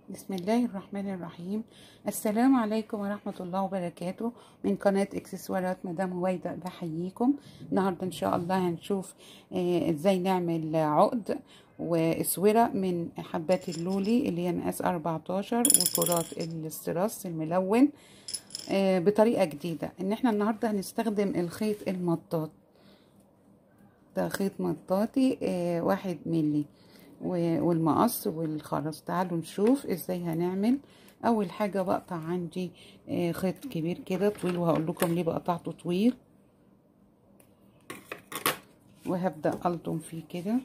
بسم الله الرحمن الرحيم السلام عليكم ورحمة الله وبركاته من قناة اكسسوارات مدام هويدا بحييكم النهاردة ان شاء الله هنشوف آه، ازاي نعمل عقد واسورة من حبات اللولي اللي هي مقاس 14 وكرات الاستراس الملون آه، بطريقة جديدة ان احنا النهاردة هنستخدم الخيط المطاط ده خيط مطاطي آه، واحد ملي والمقص والخرز تعالوا نشوف ازاي هنعمل اول حاجه بقطع عندي خيط كبير كده طويل وهقول لكم ليه بقطعته طويل وهبدا الطم فيه كده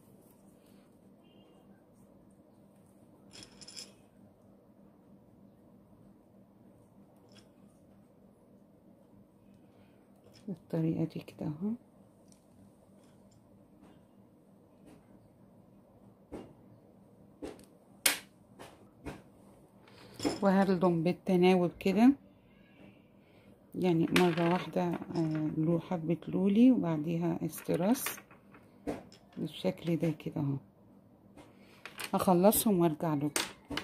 بالطريقه دي كده اهو وهلضم بالتناوب كده يعني مرة واحدة له حبة لولي وبعديها استراس بالشكل ده كده اهو هخلصهم وارجع لكم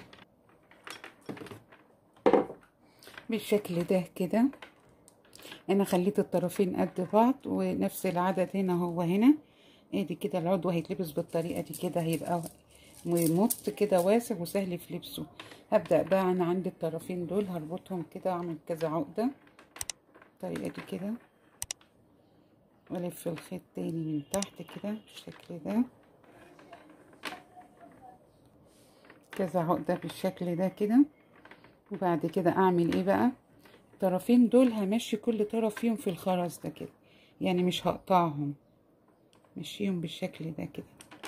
بالشكل ده كده انا خليت الطرفين قد بعض ونفس العدد هنا هو هنا ادي كده العضو هيتلبس بالطريقة دي كده هيبقى ومط كده واسع وسهل في لبسه هبدأ بقى انا عندي الطرفين دول هربطهم كده اعمل كذا عقدة بالطريقة دي كده والف الخيط تاني من تحت كده بالشكل ده كذا عقدة بالشكل ده كده وبعد كده اعمل ايه بقى الطرفين دول همشي كل طرف فيهم في الخرز ده كده يعني مش هقطعهم مشيهم بالشكل ده كده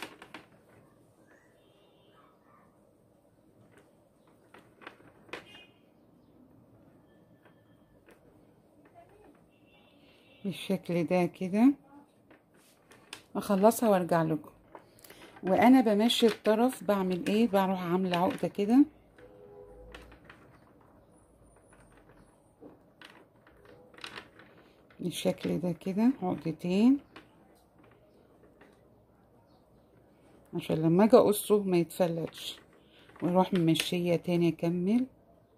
بالشكل ده كده اخلصها وارجع لكم وانا بمشي الطرف بعمل ايه بروح عامله عقده كده بالشكل ده كده عقدتين عشان لما اجي اقصه ما يتفلتش واروح ممشيه تاني اكمل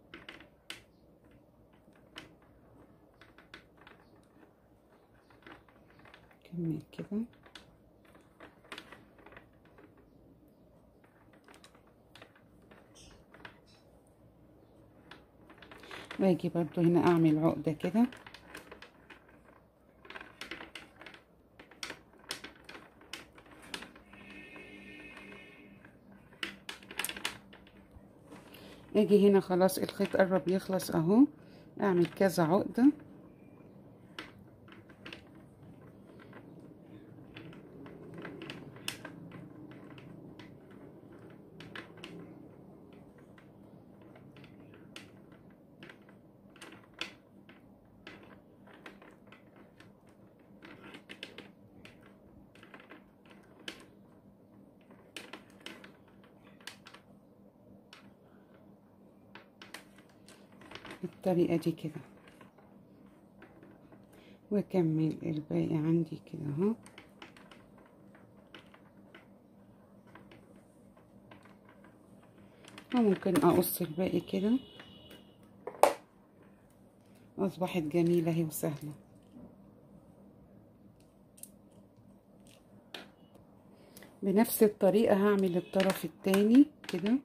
كمل كده واجي برضو هنا اعمل عقدة كده اجي هنا خلاص الخيط قرب يخلص اهو اعمل كذا عقده بالطريقة دي كده واكمل الباقي عندي كده اهو وممكن اقص الباقي كده اصبحت جميلة اهي وسهلة بنفس الطريقة هعمل الطرف التاني كده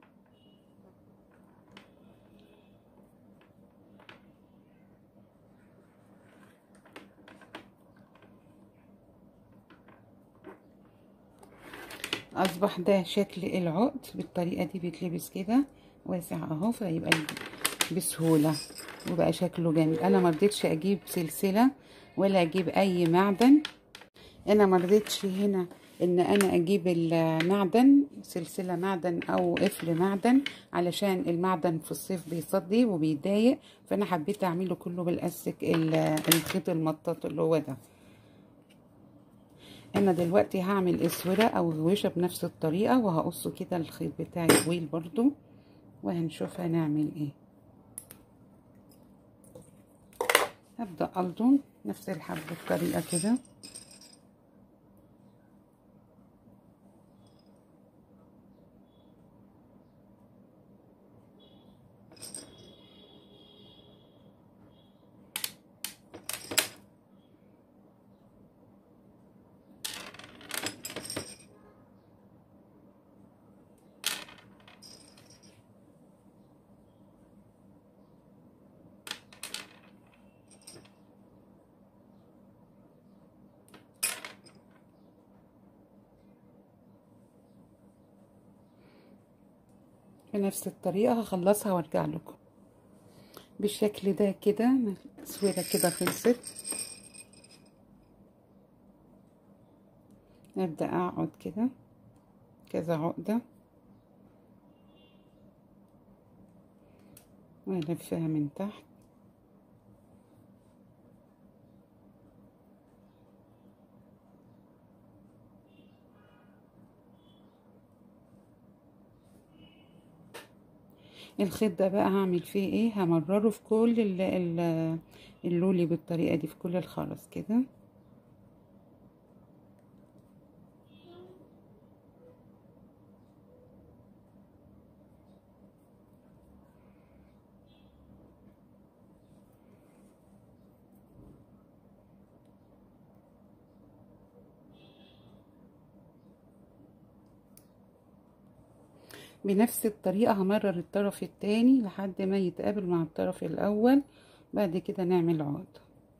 اصبح ده شكل العقد بالطريقه دي بيتلبس كده واسع اهو فيبقى بسهوله وبقى شكله جميل انا ما رضيتش اجيب سلسله ولا اجيب اي معدن انا ما رضيتش هنا ان انا اجيب المعدن سلسله معدن او قفل معدن علشان المعدن في الصيف بيصدي وبيضايق فانا حبيت اعمله كله بالاستك الخيط المطاط اللي هو ده انا دلوقتي هعمل اسوره او غويشه بنفس الطريقه وهقصه كده الخيط بتاعي طويل برضو وهنشوف هنعمل ايه هبدا الضم نفس الحب بالطريقه كده بنفس الطريقة هخلصها وارجع لكم بالشكل ده كده التسويرة كده خلصت نبدأ اقعد كده كذا عقدة والفها من تحت الخيط ده بقى هعمل فيه ايه همرره في كل ال ال اللولي بالطريقة دي في كل الخرز كده بنفس الطريقة همرر الطرف التاني لحد ما يتقابل مع الطرف الأول بعد كده نعمل عقد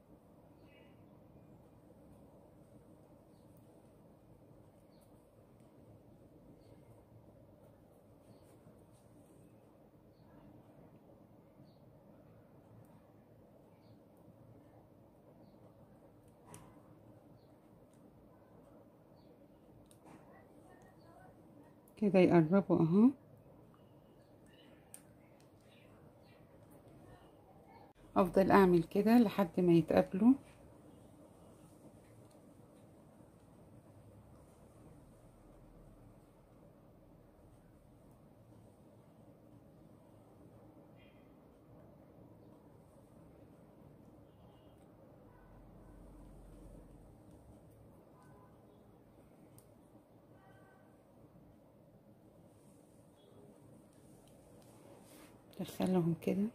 كده يقربوا اهو افضل اعمل كده لحد ما يتقابلوا دخلهم كده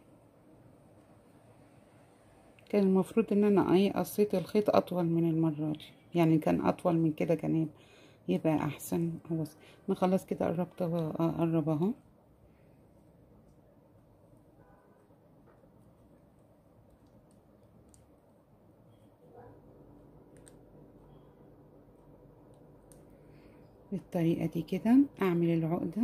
كان المفروض ان انا ايه قصيت الخيط اطول من المرة دي يعني كان اطول من كده كان يبقى احسن هو انا خلاص كده قربت اقرب اهو بالطريقة دي كده اعمل العقدة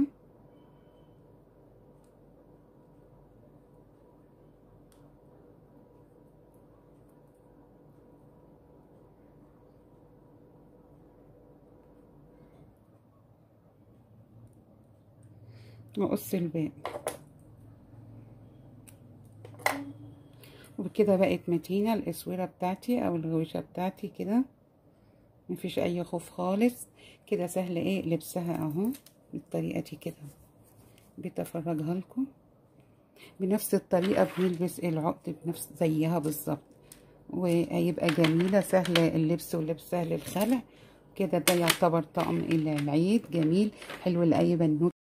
واقص الباقي وبكده بقت متينة الاسورة بتاعتي او الغويشة بتاعتي كده مفيش اي خوف خالص كده سهل ايه لبسها اهو بالطريقة دي كده بتفرجها لكم بنفس الطريقة بنلبس العقد بنفس زيها بالظبط وهيبقى جميلة سهل اللبس ولبس سهل الخلع كده ده يعتبر طقم العيد جميل حلو لأي بنوت